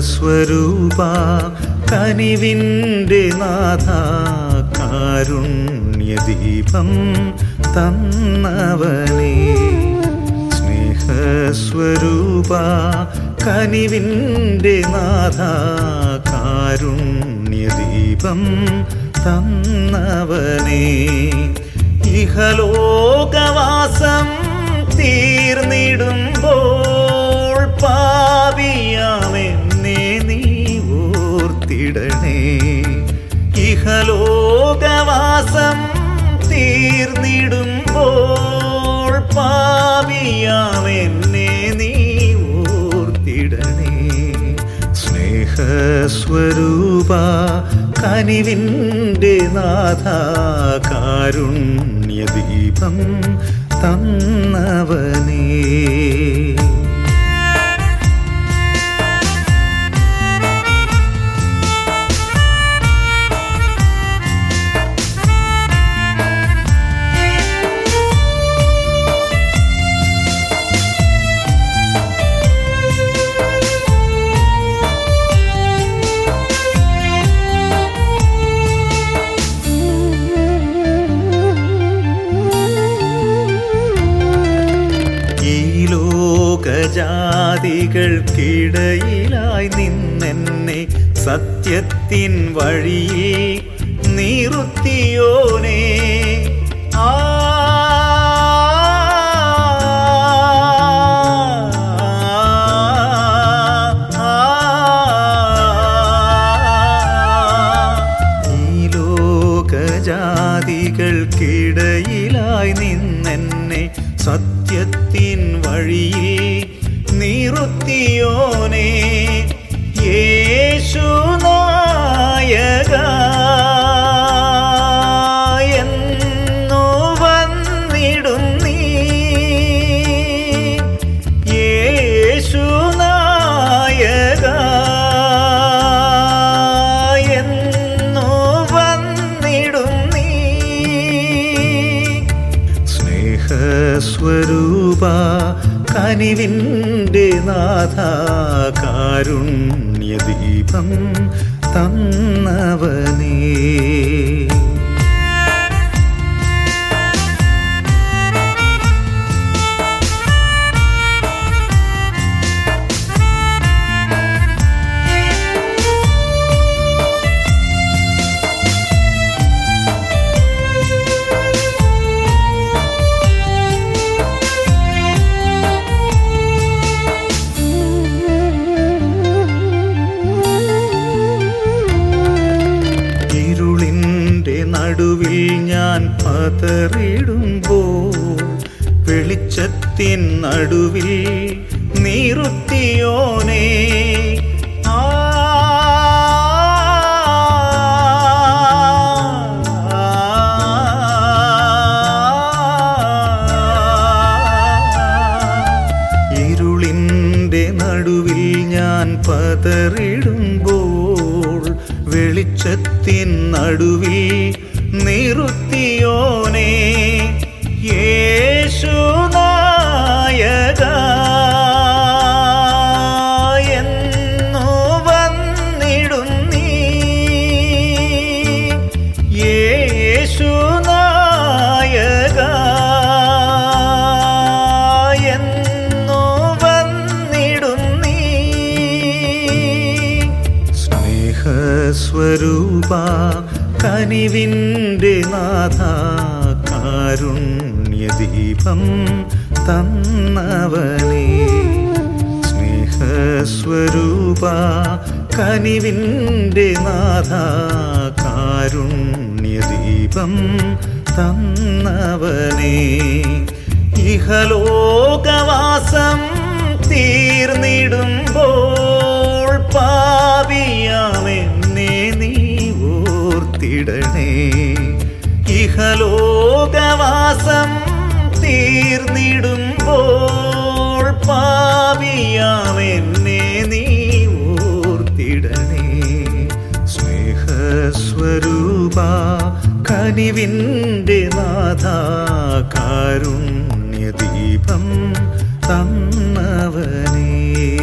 സ്നേഹസ്വരൂപ കനിവിൻ്റെ നാഥ കാരുണ്യദീപം തന്നവനേ സ്നേഹസ്വരൂപ കനിവിൻ്റെ നാഥ കാരുണ്യദീപം തന്നവനേ ഇഹലോകവാസം തീർന്നിടുമ്പോൾ പാപിയാമെന്നെ നീ ഓർത്തിടണേ ഇഹലോകവാസം തീർന്നിടുമ്പോൾ പാപിയാമെന്നെ നീ ഓർത്തിടണേ സ്നേഹസ്വരൂപ കനിവിൻ്റെ നാഥ കാരുണ്യദീപം തന്നവനേ ഈ ലോകജാതികൾക്കിടയിലായി നിന്നെന്നെ സത്യത്തിൻ വഴിയിൽ നിർത്തിയോനേ ആ ഈ ലോകജാതികൾക്കിടയിലായി നിന്നെന്നെ സത്യത്തിൻ വഴിയിൽ നിർത്തിയോനേ യേശുനായക എന്നു വന്നിടും നീ യേശുനായക എന്നു വന്നിടും നീ സ്നേഹസ്വരൂപ കനിവിൻ്റെ നാഥ കാരുണ്യദീപം തന്നവനേ ഇരുളിൻ്റെ നടുവിൽ ഞാൻ പതറിടുമ്പോൾ വെളിച്ചത്തിൻ നടുവിൽ നിറുത്തിയോനേ ആ ഇരുളിൻ്റെ നടുവിൽ ഞാൻ പതറിടുമ്പോൾ വെളിച്ചത്തിൻ നടുവിൽ നിറുത്തിയോനേ യേശുനായക എന്നു വന്നിടും നീ യേശുനായക എന്നു വന്നിടും നീ സ്നേഹസ്വരൂപ കനിവിൻ്റെ നാഥ കാരുണ്യദീപം തന്നവനേ സ്നേഹസ്വരൂപ കനിവിൻ്റെ നാഥ കാരുണ്യദീപം തന്നവനേ ഇഹലോകവാസം തീർന്നിടുമ്പോൾ പാപിയാമെന്നെ നീ ഓർത്തിടണേ ഇഹലോകവാസം തീർന്നിടുമ്പോൾ പാപിയാമെന്നെ നീ ഓർത്തിടണേ സ്നേഹസ്വരൂപ കനിവിൻ്റെ നാഥ കാരുണ്യദീപം തന്നവനേ